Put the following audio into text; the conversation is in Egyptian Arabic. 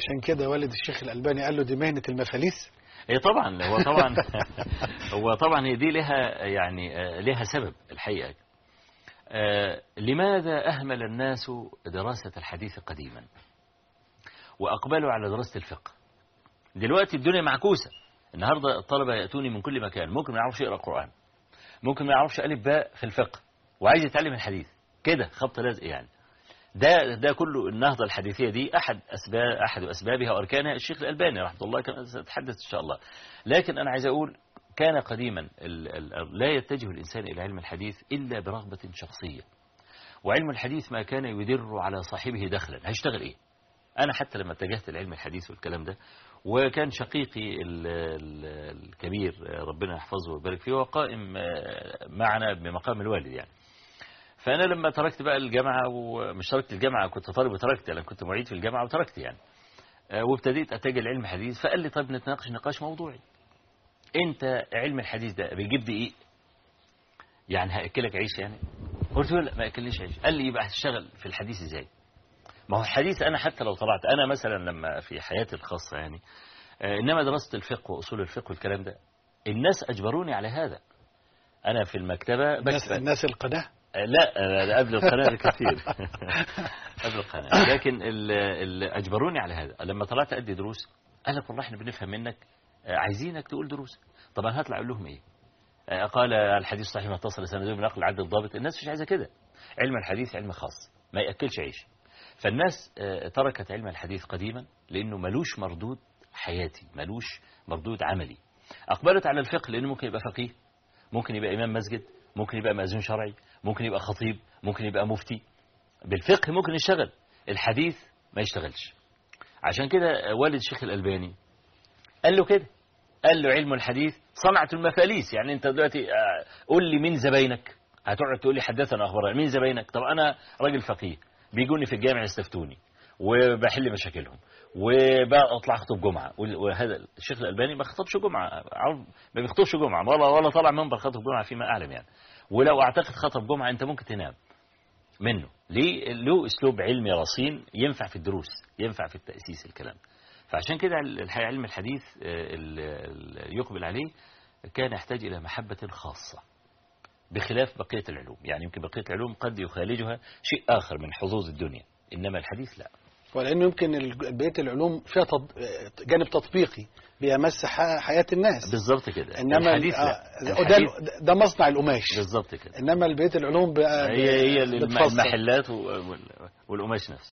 عشان كده والد الشيخ الألباني قال له دي مهنة المفاليس هي طبعا هو طبعا هو طبعا هي دي لها يعني آه، لها سبب الحقيقة آه، لماذا أهمل الناس دراسة الحديث قديما وأقبلوا على دراسة الفقه دلوقتي الدنيا معكوسة النهاردة الطلبة يأتوني من كل مكان ممكن ما يعرفش يقرأ قرآن ممكن ما يعرفش ألف باء في الفقه وعايز يتعلم الحديث كده خبط لازق يعني ده ده كله النهضة الحديثية دي أحد أسباب أحد أسبابها وأركانها الشيخ الألباني رحمه الله كما سأتحدث إن شاء الله لكن أنا عايز أقول كان قديما ال ال لا يتجه الإنسان إلى علم الحديث إلا برغبة شخصية وعلم الحديث ما كان يدر على صاحبه دخلا هيشتغل إيه أنا حتى لما اتجهت لعلم الحديث والكلام ده وكان شقيقي ال ال الكبير ربنا يحفظه ويبارك فيه هو قائم معنا بمقام الوالد يعني فأنا لما تركت بقى الجامعة ومش تركت الجامعة كنت طالب وتركت أنا كنت معيد في الجامعة وتركت يعني وابتديت أتجه لعلم الحديث فقال لي طيب نتناقش نقاش موضوعي أنت علم الحديث ده بيجيب دقيق يعني هأكلك عيش يعني قلت له لا ما أكلنيش عيش قال لي يبقى هتشتغل في الحديث إزاي ما هو الحديث أنا حتى لو طلعت أنا مثلا لما في حياتي الخاصة يعني إنما دراسة الفقه وأصول الفقه والكلام ده الناس أجبروني على هذا أنا في المكتبة الناس, الناس القناة لا ده قبل القناة بكثير قبل القناة لكن اللي أجبروني على هذا لما طلعت أدي دروس قال لك والله احنا بنفهم منك عايزينك تقول دروس طب انا هطلع اقول لهم ايه قال الحديث صحيح ما اتصل سنده بنقل عدد الضابط الناس مش عايزه كده علم الحديث علم خاص ما ياكلش عيش فالناس تركت علم الحديث قديما لانه ملوش مردود حياتي ملوش مردود عملي اقبلت على الفقه لانه ممكن يبقى فقيه ممكن يبقى امام مسجد ممكن يبقى مأذون شرعي ممكن يبقى خطيب ممكن يبقى مفتي بالفقه ممكن يشتغل الحديث ما يشتغلش عشان كده والد الشيخ الألباني قال له كده قال له علم الحديث صنعة المفاليس يعني انت دلوقتي قول لي مين زباينك هتقعد تقول لي حدثنا اخبار مين زباينك طب انا راجل فقيه بيجوني في الجامع يستفتوني وبحل مشاكلهم وبقى اطلع اخطب جمعه وهذا الشيخ الالباني ما خطبش جمعه ما بيخطبش جمعه ولا ولا طلع منبر خطب جمعه فيما اعلم يعني ولو اعتقد خطب جمعه انت ممكن تنام منه ليه له اسلوب علمي رصين ينفع في الدروس ينفع في التاسيس الكلام فعشان كده الحقيقه علم الحديث اللي يقبل عليه كان يحتاج الى محبه خاصه بخلاف بقيه العلوم يعني يمكن بقيه العلوم قد يخالجها شيء اخر من حظوظ الدنيا انما الحديث لا ولانه يمكن بقيه العلوم فيها تط... جانب تطبيقي بيمس حياه الناس بالظبط كده انما الحديث لا الحديث ده, ده مصنع القماش بالظبط كده انما بقيه العلوم بقى هي هي المحلات والقماش نفسه